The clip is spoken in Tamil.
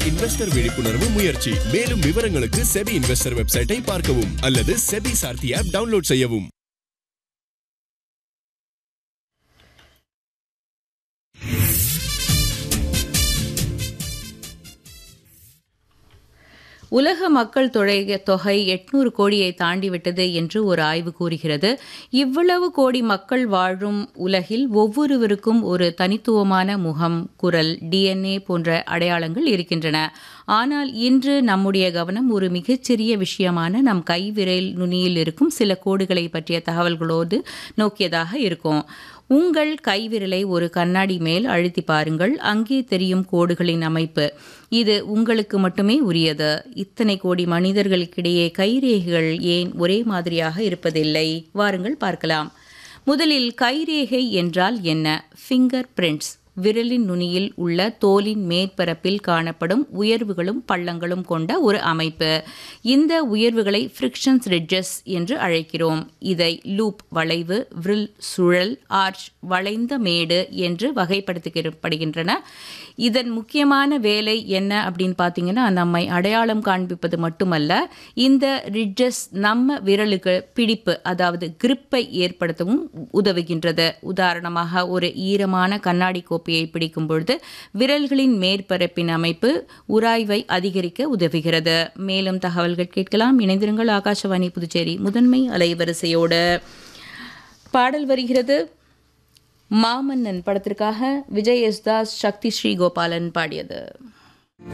இன்வெஸ்டர் விழிப்புணர்வு முயற்சி மேலும் விவரங்களுக்கு செபி இன்வெஸ்டர் வெப்சைட்டை பார்க்கவும் அல்லது செபி சார்த்தி ஆப் டவுன்லோட் செய்யவும் உலக மக்கள் தொகை தொகை எட்நூறு கோடியை தாண்டிவிட்டது என்று ஒரு ஆய்வு கூறுகிறது இவ்வளவு கோடி மக்கள் வாழும் உலகில் ஒவ்வொருவருக்கும் ஒரு தனித்துவமான முகம் குரல் டிஎன்ஏ போன்ற அடையாளங்கள் இருக்கின்றன ஆனால் இன்று நம்முடைய கவனம் ஒரு மிகச்சிறிய விஷயமான நம் கைவிரல் நுனியில் இருக்கும் சில கோடுகளை பற்றிய தகவல்களோடு நோக்கியதாக இருக்கும் உங்கள் கைவிரலை ஒரு கண்ணாடி மேல் அழுத்தி பாருங்கள் அங்கே தெரியும் கோடுகளின் அமைப்பு இது உங்களுக்கு மட்டுமே உரியது இத்தனை கோடி மனிதர்களுக்கிடையே கைரேகைகள் ஏன் ஒரே மாதிரியாக இருப்பதில்லை வாருங்கள் பார்க்கலாம் முதலில் கைரேகை என்றால் என்ன ஃபிங்கர் பிரிண்ட்ஸ் விரலின் நுனியில் உள்ள தோலின் மேற்பரப்பில் காணப்படும் உயர்வுகளும் பள்ளங்களும் கொண்ட ஒரு அமைப்பு இந்த உயர்வுகளை ஃப்ரிக்ஷன்ஸ் ரிட்ஜஸ் என்று அழைக்கிறோம் இதை லூப் வளைவு விரில் சுழல் ஆர்ச் வளைந்த மேடு என்று வகைப்படுத்தப்படுகின்றன இதன் முக்கியமான வேலை என்ன அப்படின்னு பார்த்தீங்கன்னா நம்மை அடையாளம் காண்பிப்பது மட்டுமல்ல இந்த ரிட்ஜஸ் நம்ம விரலுக்கு பிடிப்பு அதாவது கிரிப்பை ஏற்படுத்தவும் உதவுகின்றது உதாரணமாக ஒரு ஈரமான கண்ணாடி கோப்பையை பிடிக்கும் பொழுது விரல்களின் மேற்பரப்பின் அமைப்பு உராய்வை அதிகரிக்க உதவுகிறது மேலும் தகவல்கள் கேட்கலாம் இணைந்திருங்கள் ஆகாஷவாணி புதுச்சேரி முதன்மை அலைவரிசையோடு பாடல் வருகிறது மாமன்னன் படத்திற்காக விஜய் யஸ்தாஸ் சக்தி ஸ்ரீ கோபாலன் பாடியது